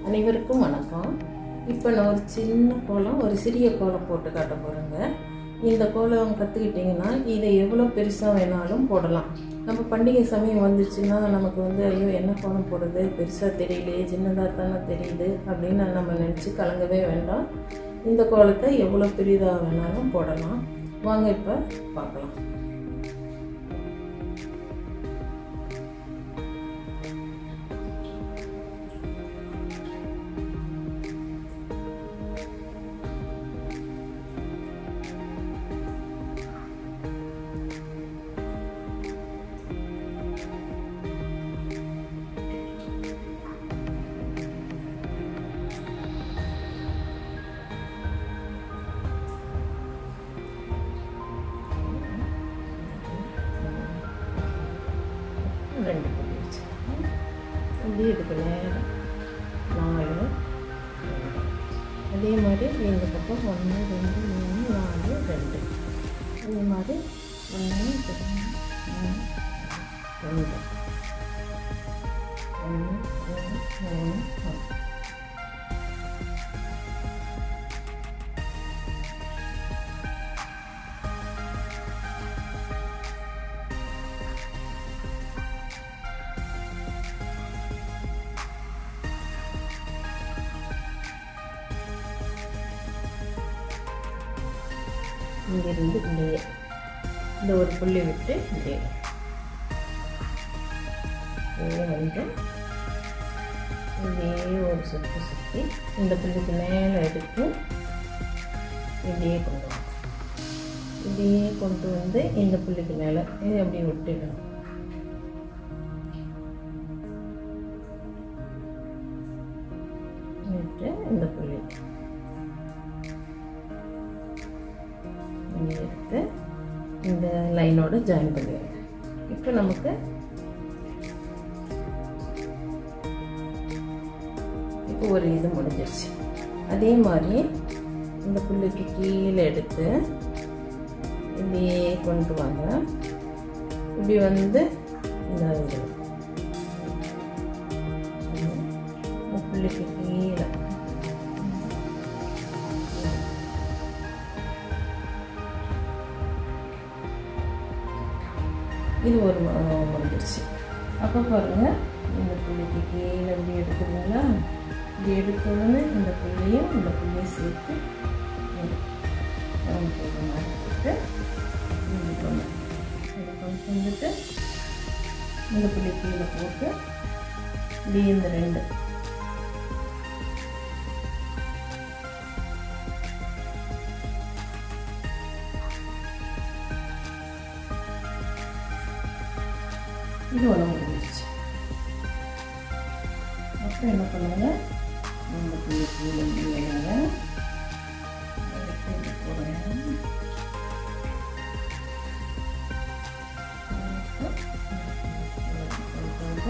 அனைவருக்கும் வணக்கம் இப்போ நான் ஒரு சின்ன கோலம் ஒரு சிறிய கோலம் போட்டு காட்ட போகிறேங்க இந்த கோலம் கற்றுக்கிட்டிங்கன்னா இதை எவ்வளோ பெருசாக வேணாலும் போடலாம் நம்ம பண்டிகை சமயம் வந்துச்சுன்னா நமக்கு வந்து ஐயோ என்ன கோலம் போடுறது பெருசாக தெரியலையே சின்னதாக தானே தெரியுது அப்படின்னு நம்ம நினச்சி கலங்கவே வேண்டாம் இந்த கோலத்தை எவ்வளோ பெரியதாக வேணாலும் போடலாம் வாங்க இப்போ பார்க்கலாம் ரெண்டு புள்ளி வச்சுருக்கேன் அப்படியே இதுக்கு நேரம் நாலு அதே மாதிரி இந்த பக்கம் ஒன்று ரெண்டு மூணு நாலு ரெண்டு அதே மாதிரி ஒன்று ரெண்டு மூணு ரெண்டு ஒன்று ரெண்டு மூணு நாலு இங்கிருந்து இப்படியே இந்த ஒரு புள்ளி விட்டு இப்படியே இப்படியே வந்து இப்படியே ஒரு சுற்றி சுற்றி இந்த புள்ளிக்கு மேலே எடுத்து இப்படியே கொண்டு வரும் இப்படியே கொண்டு வந்து இந்த புள்ளிக்கு மேலே இது அப்படியே விட்டுடணும் விட்டு இந்த புள்ளி இங்கே எடுத்து இந்த லைனோட ஜாயின் பண்ணிடுங்க இப்போ நமக்கு இப்போ ஒரு இது முடிஞ்சிருச்சு அதே மாதிரி இந்த புள்ளிக்கு கீழே எடுத்து இப்படியே கொண்டு வாங்க இப்படி வந்து இந்த இது இந்த புள்ளிக்கு கீழே இது ஒரு ம- முடிஞ்சிருச்சு அப்போ பாருங்கள் இந்த புள்ளிக்கு கீழே இப்படி எடுத்துருங்களா இப்படி எடுத்த உடனே இந்த புள்ளியும் இந்த புள்ளியும் சேர்த்து ரவுண்ட் போடுற மாதிரி போட்டு இப்படி கொண்டு இப்படி கொண்டு வந்துட்டு இந்த புள்ளி கீழே போட்டு இப்படி இந்த ரெண்டு இது ஒன்று முடிஞ்சிருச்சு அப்புறம் என்ன பண்ணுங்க இந்த புள்ளி கீழே இப்படி வைங்க எடுத்து இப்படி போடுங்க கொண்டு வந்து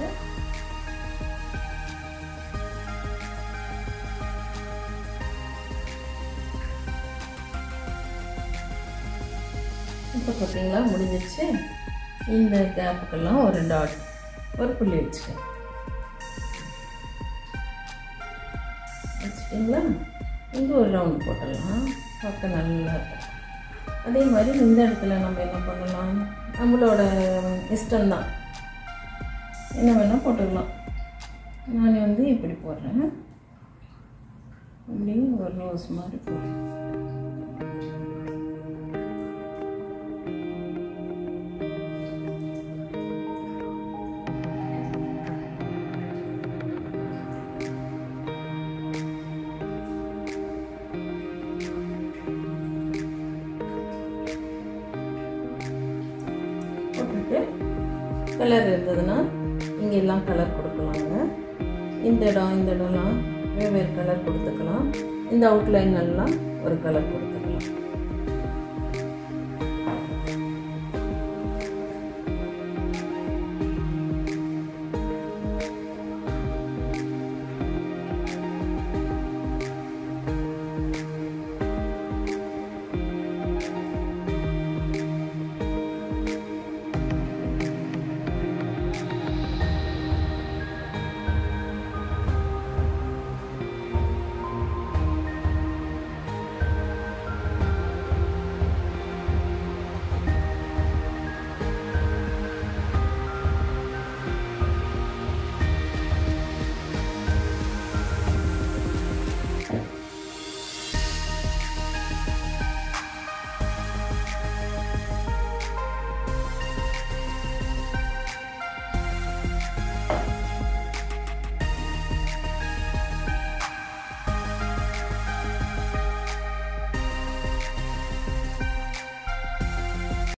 இப்போ பார்த்தீங்களா முடிஞ்சிருச்சு இந்த கேப்புக்கெல்லாம் ஒரு டாட் ஒரு புள்ளி வச்சுக்கேன் வச்சுட்டிங்களா இங்கே ஒரு ரவுண்ட் போட்டுடலாம் பார்க்க நல்லா இருக்கும் அதே மாதிரி இந்த இடத்துல நம்ம என்ன பண்ணலாம் நம்மளோட இஷ்டம்தான் என்ன வேணால் போட்டுக்கலாம் நான் வந்து இப்படி போடுறேன் இப்படி ஒரு ரோஸ் மாதிரி போடுறேன் போட்டுட்டு கலர் இருந்ததுன்னா இங்கே எல்லாம் கலர் கொடுக்கலாங்க இந்த இடம் இந்த இடம்லாம் வெவ்வேறு கலர் கொடுத்துக்கலாம் இந்த அவுட்லைன் எல்லாம் ஒரு கலர் கொடுத்துக்கலாம்